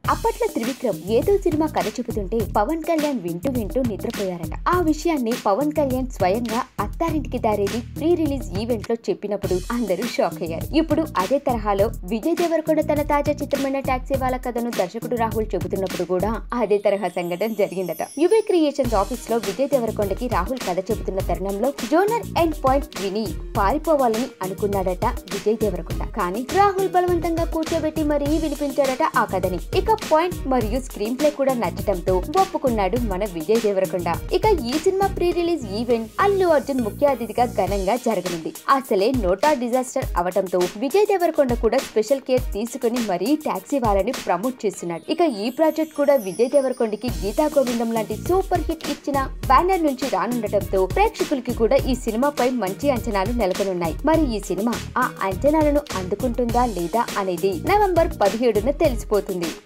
అప్పట్లో త్రివిక్రమ్ ఏదో సినిమా కథ చెబుతుంటే పవన్ కళ్యాణ్ వింటూ వింటూ నిద్రపోయారట ఆ విషయాన్ని పవన్ కళ్యాణ్ స్వయంగా అత్తారింటికి దారేది ప్రీ రిలీజ్ ఈవెంట్ లో చెప్పినప్పుడు అందరూ షాక్ అయ్యారు ఇప్పుడు అదే తరహాలో విజయ్ దేవరకొండ తన తాజా చిత్రమైన టాక్సీ వాళ్ళ కథను దర్శకుడు రాహుల్ చెబుతున్నప్పుడు కూడా అదే తరహా సంఘటన జరిగిందట యువే క్రియేషన్స్ ఆఫీస్ లో విజయ్ దేవరకొండకి రాహుల్ కథ చెబుతున్న తరుణంలో జోనర్ ఎండ్ పాయింట్ విని పారిపోవాలని అనుకున్నాడట విజయ్ దేవరకొండ కానీ రాహుల్ బలవంతంగా కూర్చోబెట్టి మరీ వినిపించాడట ఆ కథని ఇక పాయింట్ మరియు స్క్రీన్ ప్లే కూడా నచ్చటంతో ఒప్పుకున్నాడు మన విజయ్ దేవరకొండ ఇక ఈ cinema pre release event Allu Arjun ముఖ్య అతిథిగా ఘనంగా జరగనుంది అసలే నోటా డిజాస్టర్ అవటంతో విజయ్ దేవరకొండ కూడా స్పెషల్ కేర్ తీసుకుని మరీ టాక్సీ వాళ్ళని ప్రమోట్ చేస్తున్నాడు ఇక ఈ ప్రాజెక్ట్ కూడా విజయ్ దేవరకొండకి గీతా గోవిందం లాంటి సూపర్ హిట్ ఇచ్చిన బ్యానర్ నుంచి రానుండటంతో ప్రేక్షకులకి కూడా ఈ సినిమాపై మంచి అంచనాలు నెలకొనున్నాయి మరి ఈ సినిమా ఆ అంచనాలను అందుకుంటుందా లేదా అనేది నవంబర్ పదిహేడున తెలిసిపోతుంది